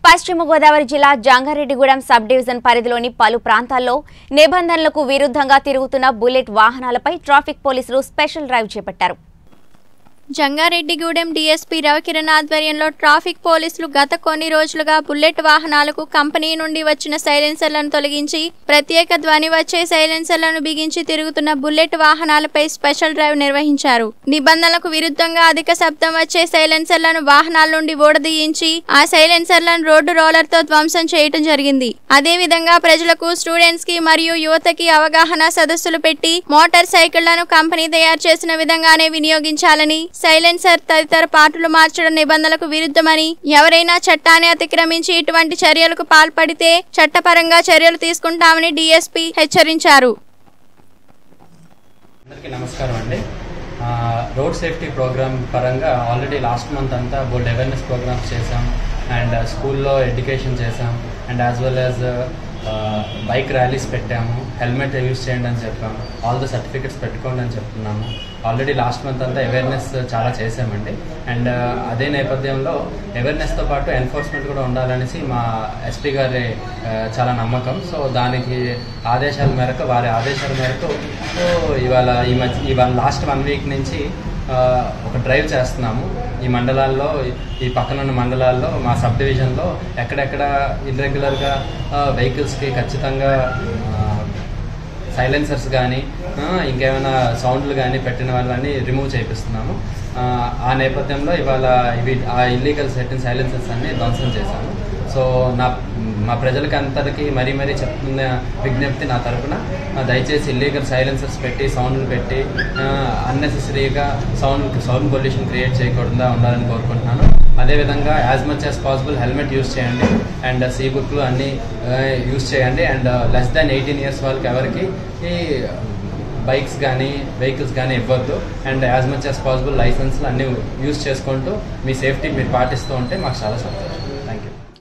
పశ్చిమ గోదావరి జిల్లా Jangareddygudem sub division పరిధిలోని పలు ప్రాంతాల్లో నిబంధనలకు విరుద్ధంగా తిరుగుతున్న బుల్లెట్ వాహనాలపై ట్రాఫిక్ పోలీసులు స్పెషల్ డ్రైవ్ చేపట్టారు జంగారెడ్డిగూడెం డీఎస్పీ రవికిరణ్ ఆధ్వర్యంలో ట్రాఫిక్ పోలీసులు గత కొన్ని రోజులుగా బుల్లెట్ వాహనాలకు కంపెనీ నుండి వచ్చిన సైలెన్సర్లను తొలగించి ప్రత్యేక ధ్వని వచ్చే సైలెన్సర్లను బిగించి తిరుగుతున్న బుల్లెట్ వాహనాలపై స్పెషల్ డ్రైవ్ నిర్వహించారు నిబంధనలకు విరుద్ధంగా అధిక శబ్దం వచ్చే సైలెన్సర్లను వాహనాల నుండి ఓడదీయించి ఆ సైలెన్సర్లను రోడ్డు రోలర్ తో ధ్వంసం చేయటం జరిగింది అదే విధంగా ప్రజలకు స్టూడెంట్స్ కి మరియు యువతకి అవగాహన సదస్సులు పెట్టి మోటార్ సైకిళ్లను కంపెనీ తయారు చేసిన విధంగానే వినియోగించాలని సైలెన్సర్ తదితర పార్టులు మార్చడం నిబంధనలకు విరుద్ధమని ఎవరైనా చట్టాన్ని అతిక్రమించి ఇటువంటి చర్యలకు పాల్పడితే చట్టపరంగా చర్యలు తీసుకుంటామని డీఎస్పీ హెచ్చరించారు అందరికీ నమస్కారం అండి ఆ, రోడ్ సేఫ్టీ ప్రోగ్రామ్ పరంగా ఆల్రెడీ లాస్ట్ మంత్ అంతా బోల్డ్ అవేర్నెస్ ప్రోగ్రామ్స్ చేసాం అండ్ స్కూల్లో ఎడ్యుకేషన్ చేసాం and as well as bike rallies పెట్టాము హెల్మెట్ యూస్ చేయండి అని చెప్పాము ఆల్ ద సర్టిఫికెట్స్ పెట్టుకోండి అని చెప్తున్నాము ఆల్రెడీ లాస్ట్ మంత్ అంతా అవేర్నెస్ చాలా చేసామండి అండ్ అదే నేపథ్యంలో అవేర్నెస్తో పాటు ఎన్ఫోర్స్మెంట్ కూడా ఉండాలనేసి మా ఎస్పీ గారి ఆ, చాలా నమ్మకం సో దానికి ఆదేశాల మేరకు వారి ఆదేశాల మేరకు సో ఇవాళ ఈ మధ్య ఇవాళ లాస్ట్ వన్ వీక్ నుంచి ఆ, ఒక డ్రైవ్ చేస్తున్నాము ఈ మండలాల్లో ఈ- ఈ పక్కన ఉన్న మండలాల్లో మా సబ్ డివిజన్లో ఎక్కడెక్కడ ఇర్రెగ్యులర్గా వెహికల్స్కి ఖచ్చితంగా ఆ, సైలెన్సర్స్ కానీ ఇంకేమైనా సౌండ్లు కానీ పెట్టిన వాళ్ళని రిమూవ్ చేపిస్తున్నాము ఆ, ఆ నేపథ్యంలో ఇవాళ ఇవి ఆ ఇల్లీగల్ సెట్టిన సైలెన్సర్స్ అన్ని ధ్వంసం చేశాము సో నా మా ప్రజలకి అందరికీ మరీ మరీ చెప్తున్న విజ్ఞప్తి నా తరపున ఆ, దయచేసి ఇల్లీగల్ సైలెన్సర్స్ పెట్టి సౌండ్లు పెట్టి అన్నెసెసరీగా సౌండ్ సౌండ్ పొల్యూషన్ క్రియేట్ చేయకుండా ఉండాలని కోరుకుంటున్నాను అదేవిధంగా as much as possible helmet use చేయండి అండ్ సీ బుక్లు అన్నీ యూస్ చేయండి and less than eighteen years వాళ్ళకి ఎవరికి ఈ బైక్స్ కానీ వెహికల్స్ కానీ ఇవ్వద్దు and as much as possible లైసెన్స్లు అన్నీ యూస్ చేసుకుంటూ మీ సేఫ్టీ మీరు పాటిస్తూ ఉంటే మాకు చాలా సంతోషం